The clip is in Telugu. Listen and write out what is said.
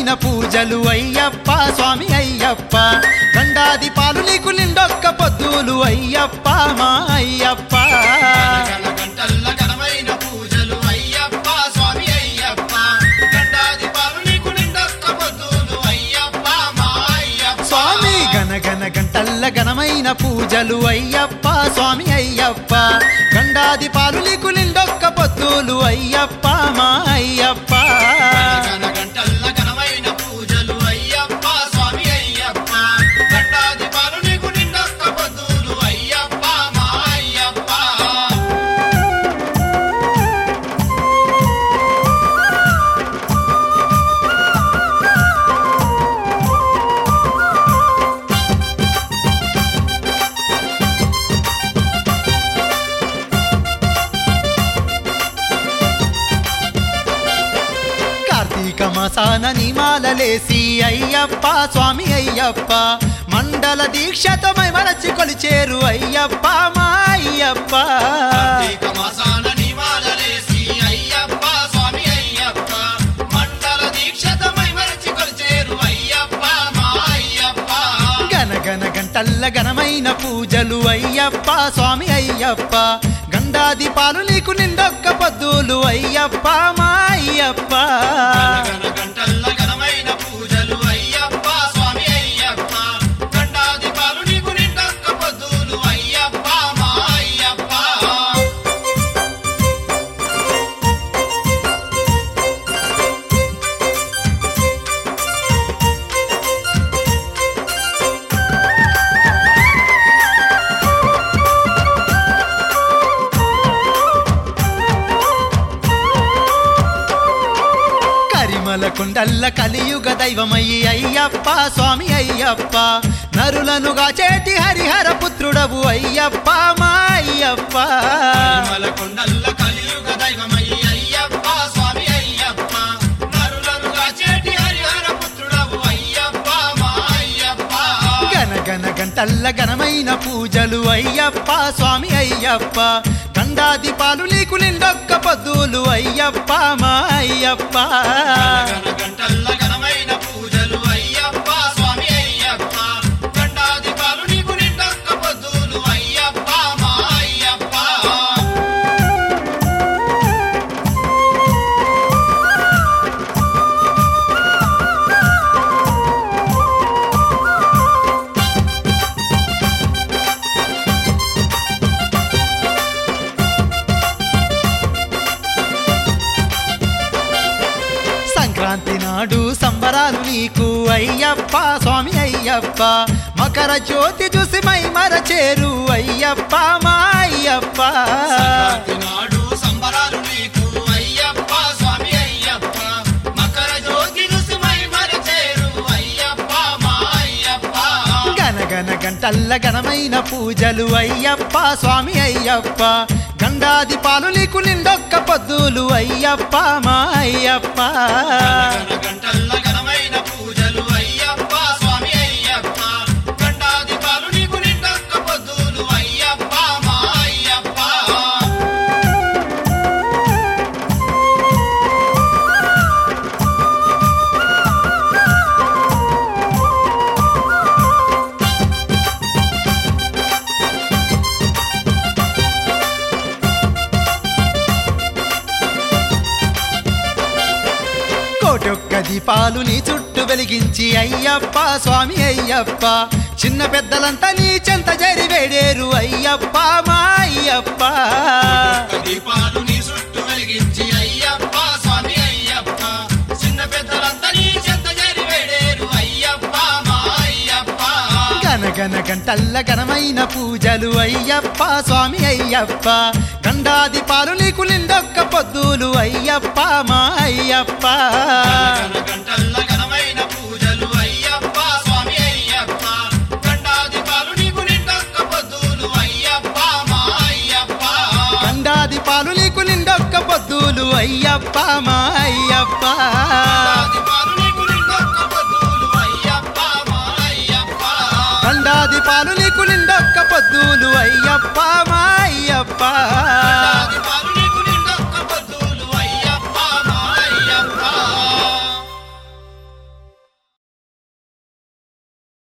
ఘనమైన పూజలు అయ్యప్ప స్వామి అయ్యప్ప గండాది పాలు నీకు నిండొక్క పొద్దులు అయ్యప్ప మా అయ్యప్ప గణ గంటల్ల ఘనమైన పూజలు అయ్యప్ప స్వామి అయ్యప్ప గండాది పాలు నీకు నిండొక్క పొద్దులు అయ్యప్ప మా అయ్యప్ప స్వామి గణ గణ గంటల్ల ఘనమైన పూజలు అయ్యప్ప స్వామి అయ్యప్ప గండాది పాలు నీకు నిండొక్క పొద్దులు అయ్యప్ప మా అయ్యప్ప గణ గంటల్ల ఘనమైన పూజలు అయ్యప్ప స్వామి అయ్యప్ప గండాది పాలు నీకు నిండొక్క పొద్దులు అయ్యప్ప మా అయ్యప్ప కార్తీక మాసాన నిమాలలేసి అయ్యప్ప స్వామి అయ్యప్ప మండల దీక్షతో మరచి కొలిచేరు అయ్యప్ప మా అయ్యప్ప కార్తీక మాసాన నివాళలేసి అయ్యప్ప స్వామి అయ్యప్ప మండల దీక్షతమై మరచి కొలిచేరు అయ్యప్ప మా అయ్యప్ప గన గన గంటల్ల ఘనమైన పూజలు అయ్యప్ప స్వామి అయ్యప్ప గండాది పాలు నీకు నిండొక్క పొద్దులు అయ్యప్ప మా అయ్యప్ప గణ గంటల్ల ఘనమైన పూజలు అయ్యప్ప స్వామి అయ్యప్ప గండాది పాలు నీకు నిండొక్క పొద్దులు అయ్యప్ప మా అయ్యప్ప కరిమల కుండల్ల కలియుగ దైవమయ్యి అయ్యప్ప స్వామి అయ్యప్ప నరులనుగా చేటి హరిహర పుత్రుడవు అయ్యప్ప మా అయ్యప్ప తిరుమల కొండల్ల కలియుగ దైవమయ్యి అయ్యప్ప స్వామి అయ్యప్ప నరులనుగా చేటి హరిహర పుత్రుడవు అయ్యప్ప మా అయ్యప్ప గన గన గంటల్ల ఘనమైన పూజలు అయ్యప్ప స్వామి అయ్యప్ప గండాది పాలు నీకు నిండొక్క పొద్దులు అయ్యప్ప మా అయ్యప్ప గణ గంటల్ల ఘనమైన పూజలు అయ్యప్ప స్వామి అయ్యప్ప గండాది పాలు నీకు నిండొక్క పొద్దులు అయ్యప్ప మా అయ్యప్ప సంక్రాంతి నాడు సంబరాలు నీకు అయ్యప్ప స్వామి అయ్యప్ప మకర జ్యోతి చూసి మై మరచేరు అయ్యప్ప మా అయ్యప్ప సంక్రాంతి నాడు సంబరాలు నీకు అయ్యప్ప స్వామి అయ్యప్ప మకర జ్యోతి రుసుమై మరచేరు అయ్యప్ప మా అయ్యప్ప గన గన గంటల్ల ఘనమైన పూజలు అయ్యప్ప స్వామి అయ్యప్ప గండాది పాలు నీకు నిండొక్క పొద్దులు అయ్యప్ప మా అయ్యప్ప గణ గంటల్ల ఘనమైన పూజలు అయ్యప్ప స్వామి అయ్యప్ప గండాది పాలు నీకు నిండొక్క పొద్దులు అయ్యప్ప మా అయ్యప్ప కోటొక్క దీపాలు నీ చుట్టూ వెలిగించి అయ్యప్ప స్వామి అయ్యప్ప చిన్న పెద్దలంతా నీ చెంత జరి వేడేరు అయ్యప్ప మా అయ్యప్ప దీపాలు నీ చుట్టూ వెలిగించి అయ్యప్ప స్వామి అయ్యప్ప చిన్న పెద్దలంతా నీ చెంత చేరి వేడేరు అయ్యప్ప మా అయ్యప్ప గన గన గంటల్ల ఘనమైన పూజలు అయ్యప్ప స్వామి అయ్యప్ప గండాది పాలు నీకు నిండొక్క పొద్దులు అయ్యప్ప మా అయ్యప్ప గణ గంటల్ల ఘనమైన పూజలు అయ్యప్ప స్వామి అయ్యప్ప గండాది పాలు నీకు నిండొక్క పొద్దులు అయ్యప్ప మా అయ్యప్ప గండాది పాలు నీకు నిండొక్క పొద్దులు అయ్యప్ప మా అయ్యప్ప గండాది పాలు నీకు నిండొక్క పొద్దులు అయ్యప్ప మా అయ్యప్ప గండాది పాలు నీకు నిండొక్క పొద్దులు అయ్యప్ప మా